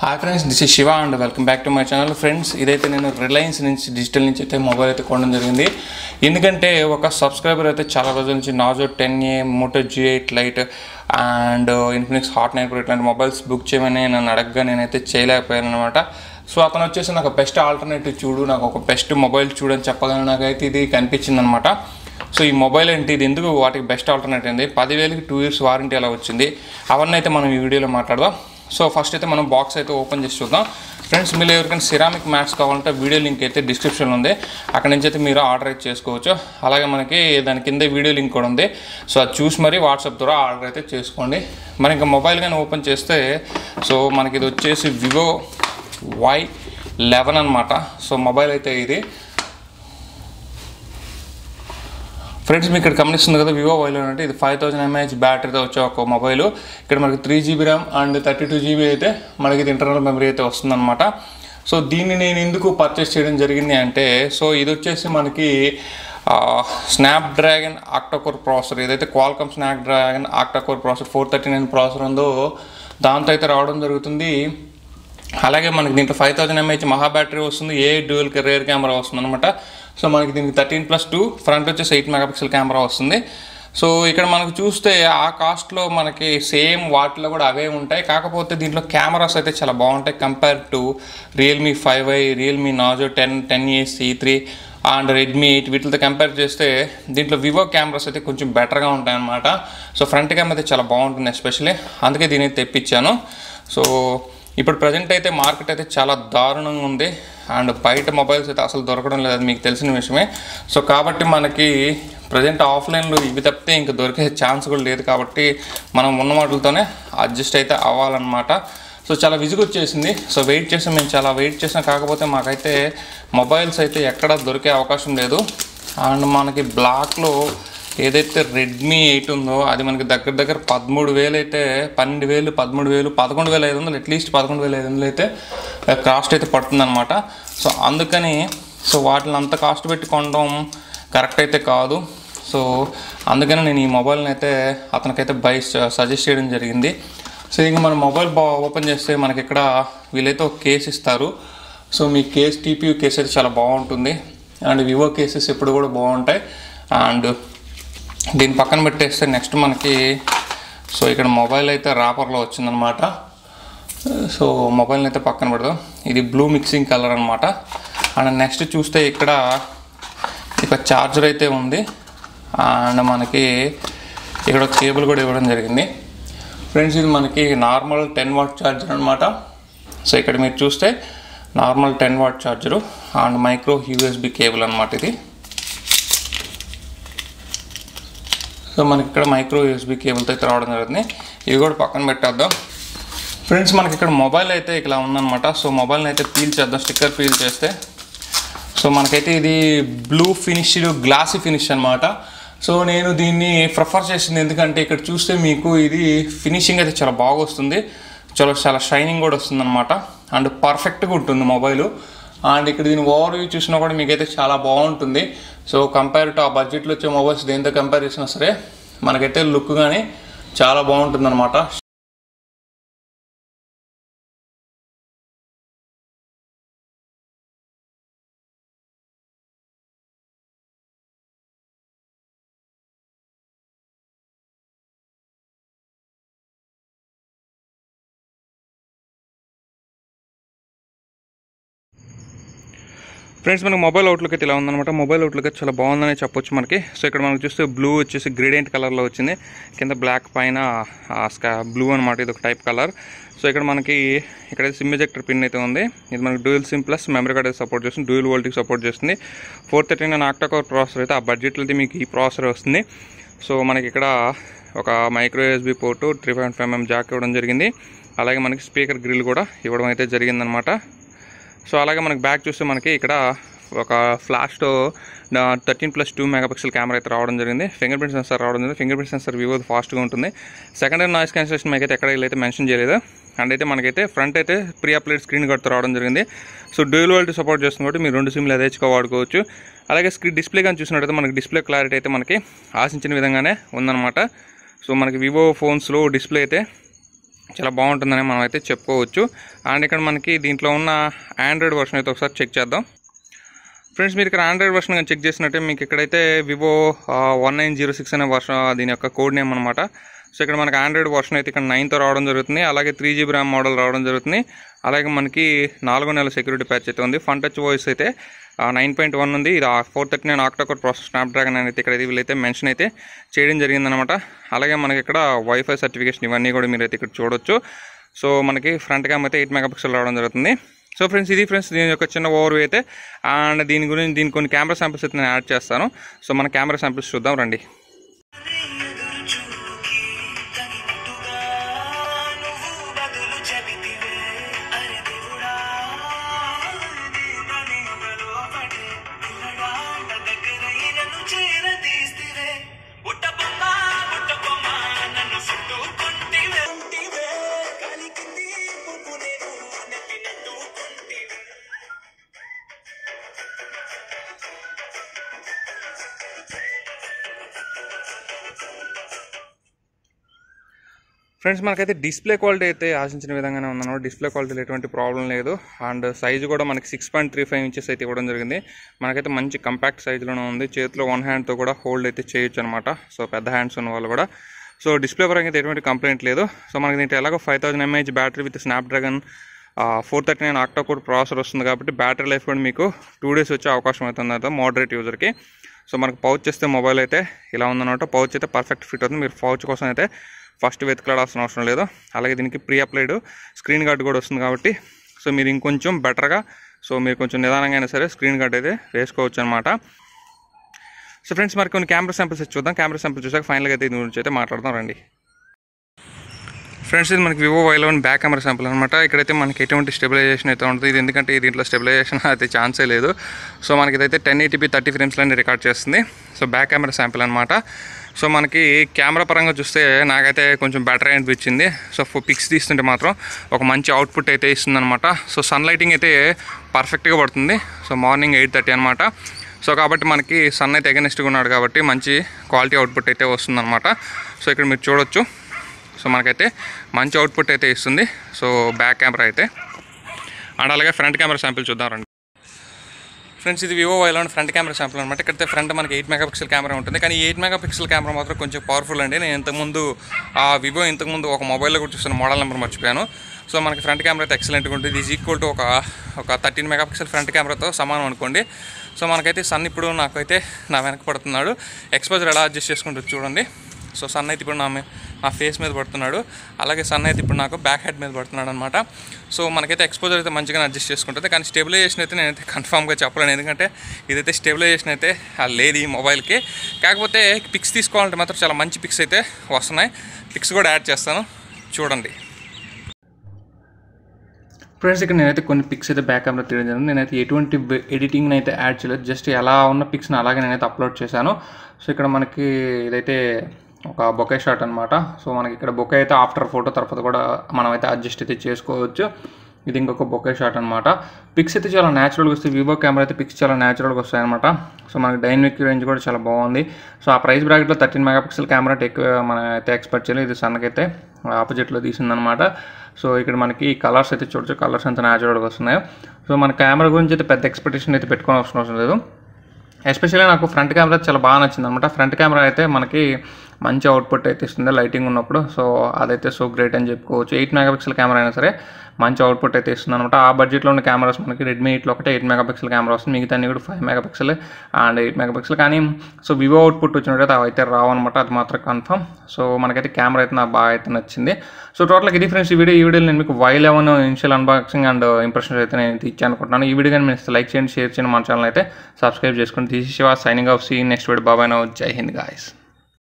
hi friends this is Shiva and welcome back to my channel friends ఇదైతే నేను Reliance నుంచి digital నుంచి అయితే మొబైల్ అయితే కొనడం జరిగింది ఎందుకంటే ఒక సబ్స్క్రైబర్ అయితే చాలా రోజుల నుంచి Narzo ten A Moto G eight lite and Infinix Hot nine pro ఇట్లాంటి మొబైల్స్ బుక్ చేయమని నన్ను అడగగా నేనైతే చేయలేకపోయాను అనమాట సో అతను వచ్చేసి నాకు బెస్ట్ ఆల్టర్నేటివ్ చూడు నాకు ఒక బెస్ట్ మొబైల్ చూడని చెప్పగానే నాకైతే ఇది కనిపించింది అనమాట సో ఈ మొబైల్ ఏంటి ఇది ఎందుకు వాటికి బెస్ట్ ఆల్టర్నేట్ అయింది పదివేలకి టూ ఇయర్స్ వారంటీ అలా వచ్చింది అవన్నీ అయితే మనం ఈ వీడియోలో మాట్లాడదాం సో ఫస్ట్ అయితే మనం బాక్స్ అయితే ఓపెన్ చేసి చూద్దాం ఫ్రెండ్స్ మీరు ఎవరికైనా సిరామిక్ మ్యాట్స్ కావాలంటే వీడియో లింక్ అయితే డిస్క్రిప్షన్లో ఉంది అక్కడ నుంచి అయితే మీరు ఆర్డర్ అయితే చేసుకోవచ్చు అలాగే మనకి దాని కింద వీడియో లింక్ కూడా ఉంది సో అది చూసి మరి వాట్సాప్ ద్వారా ఆర్డర్ అయితే చేసుకోండి మరి ఇంకా మొబైల్ కానీ ఓపెన్ చేస్తే సో మనకి ఇది వచ్చేసి వివో వై లెవెన్ అనమాట సో మొబైల్ అయితే ఇది ఫ్రెండ్స్ మీకు ఇక్కడ గమనిస్తుంది కదా వివో వైలో అంటే ఇది ఫైవ్ థౌసండ్ ఎంఏహెచ్ బ్యాటరీతో వచ్చే ఒక మొబైల్ ఇక్కడ మనకి three GB RAM and thirty two GB అయితే మనకి ఇది ఇంటర్నల్ మెమరీ అయితే వస్తుందన్నమాట సో దీన్ని నేను ఎందుకు పర్చేస్ చేయడం జరిగింది అంటే సో ఇది వచ్చేసి మనకి స్నాప్ డ్రాగన్ ఆక్టాకోర్ ప్రాసెసర్ ఏదైతే Qualcomm snapdragon octacore processor four thirty nine processor ఉందో దాంతో అయితే రావడం జరుగుతుంది అలాగే మనకి దీంట్లో ఫైవ్ థౌసండ్ ఎంఏహెచ్ మహా బ్యాటరీ వస్తుంది ఏ డ్యూయల్ రేర్ కెమెరా వస్తుంది అనమాట సో మనకి దీనికి థర్టీన్ ప్లస్ టూ ఫ్రంట్ వచ్చేసి ఎయిట్ మెగాపిక్సెల్ కెమెరా వస్తుంది సో ఇక్కడ మనకు చూస్తే ఆ కాస్ట్లో మనకి సేమ్ వాటిలో కూడా అవే ఉంటాయి కాకపోతే దీంట్లో కెమెరాస్ అయితే చాలా బాగుంటాయి compare to Realme five I Realme Narzo ten ten A C three and Redmi eight వీటితో కంపేర్ చేస్తే దీంట్లో వివో కెమెరాస్ అయితే కొంచెం బెటర్గా ఉంటాయి అన్నమాట సో ఫ్రంట్ కెమెరా అయితే చాలా బాగుంటుంది ఎస్పెషల్లీ అందుకే దీని అయితే తెప్పించాను సో ఇప్పుడు ప్రజెంట్ అయితే మార్కెట్ అయితే చాలా దారుణంగా ఉంది అండ్ బయట మొబైల్స్ అయితే అసలు దొరకడం లేదు అది మీకు తెలిసిన విషయమే సో కాబట్టి మనకి ప్రజెంట్ ఆఫ్లైన్లో ఇవి తప్పితే ఇంకా దొరికే ఛాన్స్ కూడా లేదు కాబట్టి మనం ఉన్న వాటితోనే అడ్జస్ట్ అయితే అవ్వాలన్నమాట సో చాలా విసుగు వచ్చేసింది సో వెయిట్ చేసాం మేము చాలా వెయిట్ చేసాం కాకపోతే మాకైతే మొబైల్స్ అయితే ఎక్కడ దొరికే అవకాశం లేదు అండ్ మనకి బ్లాక్లో ఏదైతే రెడ్మీ ఎయిట్ ఉందో అది మనకి దగ్గర దగ్గర పదమూడు వేలు అయితే పన్నెండు వేలు పదమూడు వేలు పదకొండు వేల ఐదు వందలు అట్లీస్ట్ పదకొండు వేల ఐదు వందలు అయితే కాస్ట్ అయితే పడుతుందన్నమాట సో అందుకని సో వాటిని అంత కాస్ట్ పెట్టి కొనడం కరెక్ట్ అయితే కాదు సో అందుకని నేను ఈ మొబైల్ని అయితే అతనికైతే బై సజెస్ట్ చేయడం జరిగింది సో ఇంక మన మొబైల్ బా ఓపెన్ చేస్తే మనకి ఇక్కడ వీళ్ళైతే ఒక కేస్ ఇస్తారు సో మీ కేస్ టీపీయూ కేస్ అయితే చాలా బాగుంటుంది అండ్ వివో కేసెస్ ఎప్పుడు కూడా బాగుంటాయి అండ్ దీని పక్కన పెట్టేస్తే నెక్స్ట్ మనకి సో ఇక్కడ మొబైల్ అయితే ర్యాపర్లో వచ్చిందనమాట సో మొబైల్ని అయితే పక్కన పెడదాం ఇది బ్లూ మిక్సింగ్ కలర్ అనమాట అండ్ నెక్స్ట్ చూస్తే ఇక్కడ ఇక ఛార్జర్ అయితే ఉంది అండ్ మనకి ఇక్కడ కేబుల్ కూడా ఇవ్వడం జరిగింది ఫ్రెండ్స్ ఇది మనకి నార్మల్ టెన్ వాట్ ఛార్జర్ అనమాట సో ఇక్కడ మీరు చూస్తే normal ten watt charger and micro USB cable అనమాట ఇది సో మనకి ఇక్కడ మైక్రో యూఎస్బి కేబుల్తో అయితే రావడం జరుగుతుంది ఇవి కూడా పక్కన పెట్టేద్దాం ఫ్రెండ్స్ మనకి ఇక్కడ మొబైల్ అయితే ఇలా ఉందన్నమాట సో మొబైల్ని అయితే పీల్ చేద్దాం స్టిక్కర్ పీల్ చేస్తే సో మనకైతే ఇది బ్లూ ఫినిష్డ్ గ్లాసీ ఫినిష్ అనమాట సో నేను దీన్ని ప్రిఫర్ చేసింది ఎందుకంటే ఇక్కడ చూస్తే మీకు ఇది ఫినిషింగ్ అయితే చాలా బాగా వస్తుంది చాలా చాలా షైనింగ్ కూడా వస్తుంది అనమాట అండ్ పర్ఫెక్ట్గా ఉంటుంది మొబైల్ అండ్ ఇక్కడ దీని ఓవర్ వ్యూ చూసినా కూడా మీకైతే చాలా బాగుంటుంది సో కంపేర్ టు ఆ బడ్జెట్లో వచ్చే మొబైల్స్ దేంతో కంపేర్ చేసినా సరే మనకైతే లుక్ కానీ చాలా బాగుంటుంది అనమాట ఫ్రెండ్స్ మనకి మొబైల్ అవుట్లుక్ అయితే ఇలా ఉందన్నమాట మొబైల్ అవుట్లుక్ అయితే చాలా బాగుందని చెప్పొచ్చు మనకి సో ఇక్కడ మనకు చూస్తే బ్లూ వచ్చేసి గ్రేడియంట్ కలర్లో వచ్చింది కింద బ్లాక్ పైన స్కా బ్లూ అనమాట ఇది ఒక టైప్ కలర్ సో ఇక్కడ మనకి ఇక్కడ సిమ్ ఎజెక్టర్ పిన్ అయితే ఉంది ఇది మనకి dual SIM plus memory card అయితే సపోర్ట్ చేస్తుంది డ్యూయల్ వోల్ట్కి సపోర్ట్ చేస్తుంది four thirty nine octacore processor అయితే ఆ బడ్జెట్లో అయితే మీకు ఈ ప్రాసెసర్ వస్తుంది సో మనకి ఇక్కడ ఒక micro USB port three point five mm jack ఇవ్వడం జరిగింది అలాగే మనకి స్పీకర్ గ్రిల్ కూడా ఇవ్వడం అయితే జరిగిందనమాట సో అలాగే మనకి బ్యాక్ చూస్తే మనకి ఇక్కడ ఒక ఫ్లాష్తో thirteen plus two megapixel camera అయితే రావడం జరిగింది ఫింగర్ ప్రింట్ సెన్సర్ రావడం జరిగింది ఫింగర్ ప్రింట్ సెన్సర్ వివో ఫాస్ట్గా ఉంటుంది సెకండ్ హ్యాండ్ నాయిస్ క్యాన్సిలేషన్ మనకైతే ఎక్కడ అయితే మెన్షన్ చేయలేదు అండ్ అయితే మనకైతే ఫ్రంట్ అయితే ప్రీ అప్లైడ్ స్క్రీన్ గార్డ్తో రావడం జరిగింది సో డ్యూయల్ వాల్టీ సపోర్ట్ చేస్తుంది కాబట్టి మీరు రెండు సిమ్లు యథేచ్ఛగా వాడుకోవచ్చు అలాగే స్క్రీన్ డిస్ప్లే కానీ చూసినట్టయితే మనకి డిస్ప్లే క్లారిటీ అయితే మనకి ఆశించిన విధంగానే ఉందన్నమాట సో మనకి వివో ఫోన్స్లో డిస్ప్లే అయితే చాలా బాగుంటుందని మనం అయితే చెప్పుకోవచ్చు అండ్ ఇక్కడ మనకి దీంట్లో ఉన్న ఆండ్రాయిడ్ వర్షన్ అయితే ఒకసారి చెక్ చేద్దాం ఫ్రెండ్స్ మీరు ఇక్కడ ఆండ్రాయిడ్ వర్షన్ కానీ చెక్ చేసినట్టే మీకు ఇక్కడైతే Vivo one nine zero six అనే వర్షన్ దీని యొక్క కోడ్ నేమ్ అనమాట సో ఇక్కడ మనకి ఆండ్రాయిడ్ వర్షన్ అయితే ఇక్కడ నైన్తో రావడం జరుగుతుంది అలాగే త్రీ జీబీ ర్యామ్ మోడల్ రావడం జరుగుతుంది అలాగే మనకి నాలుగో నెల సెక్యూరిటీ ప్యాచ్ అయితే ఉంది ఫన్ టచ్ వాయిస్ అయితే నైన్ పాయింట్ వన్ ఉంది ఇది four thirty nine octacore process snapdragon అయితే ఇక్కడ వీళ్ళైతే మెన్షన్ అయితే చేయడం జరిగిందనమాట అలాగే మనకి ఇక్కడ వైఫై సర్టిఫికేషన్ ఇవన్నీ కూడా మీరు అయితే ఇక్కడ చూడొచ్చు సో మనకి ఫ్రంట్ క్యామ్ అయితే ఎయిట్ మెగాపిక్సెల్ రావడం జరుగుతుంది సో ఫ్రెండ్స్ ఇది ఫ్రెండ్స్ దీని యొక్క చిన్న ఓవర్ అయితే అండ్ దీని గురించి దీని కొన్ని కెమెరా శాంపిల్స్ అయితే నేను యాడ్ చేస్తాను సో మన కెమెరా శాంపిల్స్ చూద్దాం రండి ఎదురు చూకి తగినట్టుగా నువ్వు బదులు చెబితివే అరే దేవుడా దీపనీగలో పడే పిల్లడాంట దగ్గరై నన్ను చేరదీస్తివే బుట్ట బొమ్మ బుట్ట బొమ్మ నన్ను చుట్టుకుంటివే ఉంటివే గాలి కింది పువ్వు నేను నెత్తినట్టు కొంటివే ఫ్రెండ్స్ మనకైతే డిస్ప్లే క్వాలిటీ అయితే ఆశించిన విధంగానే ఉందన్నమాట డిస్ప్లే క్వాలిటీలో ఎటువంటి ప్రాబ్లం లేదు అండ్ సైజు కూడా మనకి six point three five inches అయితే ఇవ్వడం జరిగింది మనకైతే మంచి కంపాక్ట్ సైజులోనే ఉంది చేతిలో వన్ హ్యాండ్తో కూడా హోల్డ్ అయితే చేయొచ్చు అనమాట సో పెద్ద హ్యాండ్స్ ఉన్న వాళ్ళు కూడా సో డిస్ప్లే పరంగా అయితే ఎటువంటి కంప్లైంట్ లేదు సో మనకి దీంట్లో ఎలాగో five thousand mAh battery with Snapdragon four thirty nine octa core processor వస్తుంది కాబట్టి బ్యాటరీ లైఫ్ కూడా మీకు టూ డేస్ వచ్చే అవకాశం అవుతుంది అయితే మోడరేట్ యూజర్కి సో మనకు పౌచ్ చేస్తే మొబైల్ అయితే ఇలా ఉందన్నమాట పౌచ్ అయితే పర్ఫెక్ట్ ఫిట్ అవుతుంది మీరు పౌచ్ కోసం అయితే ఫస్ట్ వెతుకలాడాల్సిన అవసరం లేదు అలాగే దీనికి ప్రీ అప్లైడ్ స్క్రీన్ గార్డ్ కూడా వస్తుంది కాబట్టి సో మీరు ఇంకొంచెం బెటర్గా సో మీరు కొంచెం నిదానంగా అయినా సరే స్క్రీన్ గార్డ్ అయితే వేసుకోవచ్చు అనమాట సో ఫ్రెండ్స్ మరి కొన్ని కెమెరా శాంపిల్స్ చూద్దాం కెమెరా శాంపిల్స్ చూసాక ఫైనల్గా అయితే దీని గురించి అయితే మాట్లాడదాం రండి ఫ్రెండ్స్ ఇది మనకి Vivo Y eleven back camera sample అనమాట ఇక్కడైతే మనకి ఎటువంటి స్టెబిలైజేషన్ అయితే ఉంటుంది ఇది ఎందుకంటే దీంట్లో స్టెబిలైజేషన్ అయితే ఛాన్సే లేదు సో మనకి ఇదైతే టెన్ ఎయిటీపీ థర్టీ ఫ్రేమ్స్లోనే రికార్డ్ చేస్తుంది సో బ్యాక్ కెమెరా శాంపుల్ అనమాట సో మనకి కెమెరా పరంగా చూస్తే నాకైతే కొంచెం బెటర్ అనిపించింది సో పిక్స్ తీస్తుంటే మాత్రం ఒక మంచి అవుట్పుట్ అయితే ఇస్తుంది అనమాట సో సన్ లైటింగ్ అయితే పర్ఫెక్ట్గా పడుతుంది సో మార్నింగ్ ఎయిట్ థర్టీ అనమాట సో కాబట్టి మనకి సన్ అయితే ఎగనెస్ట్గా ఉన్నాడు కాబట్టి మంచి క్వాలిటీ అవుట్పుట్ అయితే వస్తుందన్నమాట సో ఇక్కడ మీరు చూడొచ్చు సో మనకైతే మంచి అవుట్పుట్ అయితే ఇస్తుంది సో బ్యాక్ కెమెరా అయితే అండ్ అలాగే ఫ్రంట్ కెమెరా శాంపిల్ చూద్దాం రండి ఫ్రెండ్స్ ఇది వివో వైలో ఫ్రంట్ కెమెరా శాంపుల్ అనమాట ఇక్కడైతే ఫ్రంట్ మనకి ఎయిట్ మెగా పిక్సెల్ కెమెరా ఉంటుంది కానీ ఎయిట్ మెగా పిక్సెల్ కెమెరా మాత్రం కొంచెం పవర్ఫుల్ అండి నేను ఇంతకుముందు ఆ వివో ఇంతకుముందు ఒక మొబైల్లో కూడా చూసిన మోడల్ నెంబర్ మర్చిపోయాను సో మనకి ఫ్రంట్ కెమెరా అయితే ఎక్సలెంట్గా ఉంటుంది ఇది ఈక్వల్ టు ఒక ఒక థర్టీన్ మెగా పిక్సెల్ ఫ్రంట్ కెమెరాతో సమానం అనుకోండి సో మనకైతే సన్ ఇప్పుడు నాకైతే నా వెనక పడుతున్నాడు ఎక్స్పోజర్ ఎలా అడ్జస్ట్ చేసుకుంటుంది చూడండి సో సన్ అయితే ఇప్పుడు నా మీ- నా ఫేస్ మీద పడుతున్నాడు అలాగే సన్ అయితే ఇప్పుడు నాకు బ్యాక్ హెడ్ మీద పడుతున్నాడు అనమాట సో మనకైతే ఎక్స్పోజర్ అయితే మంచిగా అడ్జస్ట్ చేసుకుంటుంది కానీ స్టెబిలైజేషన్ అయితే నేనైతే కన్ఫామ్గా చెప్పలేను ఎందుకంటే ఇదైతే స్టెబిలైజేషన్ అయితే ఆ లేదు ఈ మొబైల్కి కాకపోతే పిక్స్ తీసుకోవాలంటే మాత్రం చాలా మంచి పిక్స్ అయితే వస్తున్నాయి పిక్స్ కూడా యాడ్ చేస్తాను చూడండి ఫ్రెండ్స్ ఇక్కడ నేనైతే కొన్ని పిక్స్ అయితే బ్యాక్ కెమెరా తీయడం జరిగింది నేనైతే ఎటువంటి ఎడిటింగ్ అయితే యాడ్ చేయలేదు జస్ట్ ఎలా ఉన్న పిక్స్ని అలాగే నేనైతే అప్లోడ్ చేశాను సో ఇక్కడ మనకి ఇదైతే ఒక బొకే షాట్ అనమాట సో మనకి ఇక్కడ బొకే అయితే ఆఫ్టర్ ఫోటో తర్వాత కూడా మనం అయితే అడ్జస్ట్ అయితే చేసుకోవచ్చు ఇది ఇంకొక బొకే షాట్ అనమాట పిక్స్ అయితే చాలా న్యాచురల్గా వస్తాయి వివో కెమెరా అయితే పిక్స్ చాలా న్యాచురల్గా వస్తాయి అనమాట సో మనకి డైనమిక్ రేంజ్ కూడా చాలా బాగుంది సో ఆ ప్రైస్ బ్రాకెట్లో థర్టీన్ మెగా పిక్సెల్ కెమెరా ఎక్కువ మనం అయితే ఎక్స్పెక్ట్ చేయలేదు ఇది సన్నకైతే ఆపోజిట్లో తీసిందనమాట సో ఇక్కడ మనకి కలర్స్ అయితే చూడొచ్చు కలర్స్ ఎంత న్యాచురల్గా వస్తున్నాయో సో మన కెమెరా గురించి అయితే పెద్ద ఎక్స్పెక్టేషన్ అయితే పెట్టుకోని అవసరం లేదు ఎస్పెషల్లీ నాకు ఫ్రంట్ కెమెరా చాలా బాగా నచ్చింది అనమాట ఫ్రంట్ కెమెరా అయితే మనకి మంచి అవుట్పుట్ అయితే ఇస్తుంది లైటింగ్ ఉన్నప్పుడు సో అదైతే సో గ్రేట్ అని చెప్పుకోవచ్చు ఎయిట్ మెగాపిక్సెల్ కెమెరా అయినా సరే మంచి అవుట్పుట్ అయితే ఇస్తుంది అనమాట ఆ బడ్జెట్లో ఉన్న కెమెరాస్ మనకి రెడ్మీ ఎయిట్లో ఒకటే ఎయిట్ మెగాపిక్సెల్ కెమెరా వస్తుంది మిగతా అన్ని కూడా five megapixel and eight megapixel కానీ సో వివో అవుట్పుట్ వచ్చినట్టయితే అవి అయితే రావు అనమాట అది మాత్రం కన్ఫర్మ్ సో మనకైతే కెమెరా అయితే నాకు బాగా అయితే నచ్చింది సో టోటల్గా ఇది ఫ్రెండ్స్ ఈ వీడియో ఈ వీడియోలో నేను మీకు Y eleven initial unboxing and impressions అయితే నేను ఇచ్చాను అనుకుంటున్నాను ఈ వీడియో కానీ మీరు లైక్ చేయండి షేర్ చేయండి మన ఛానల్ అయితే సబ్స్క్రైబ్ చేసుకోండి this Shiva signing off see next video బాబాయ్ నో జై హింద్ గాయస్